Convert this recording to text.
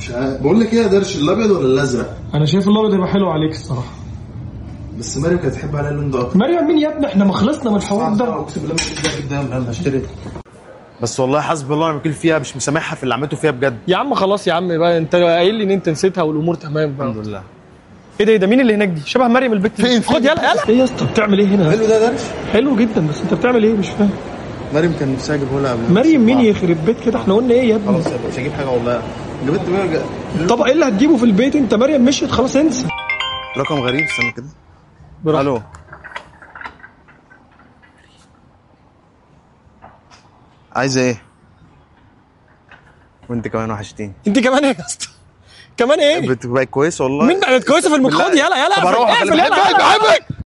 مش عارف بقول لك ايه يا درش الابيض ولا الازرق انا شايف الابيض هيبقى حلو عليك الصراحه بس مريم كانت تحب عليها اللون ده اكتر مريم مين يا ابني احنا ما خلصنا من الحوار ده اقسم بالله مش ده قدام انا هشتري بس والله حسب الله ونعم الوكيل فيها مش مسامحها في اللي عملته فيها بجد يا عم خلاص يا عم بقى انت قايل لي ان انت نسيتها والامور تمام بقى الحمد لله ايه ده ايه ده مين اللي هناك دي شبه مريم البت دي. خد يلا يلا ايه يا اسطى بتعمل ايه هنا حلو ده درش حلو جدا بس انت بتعمل ايه مش فاهم مريم كان نفسها اجيبه لها قبل مريم مين يخرب بيت كده احنا قلنا ايه يا ابني خلاص يبقى مش هجيب حاجه والله جبت بيه طب ايه اللي هتجيبه في البيت انت مريم مشيت خلاص انسى رقم غريب استنى كده براحتك. الو عايزه ايه وانت كمان وحشتيني انت كمان ايه يا اسطى كمان ايه بتبقى كويس والله مين بقت كويسه في المخاض بالله. يلا يلا طب اروح اقفل أخلي- يلا بحبك يلا. بحبك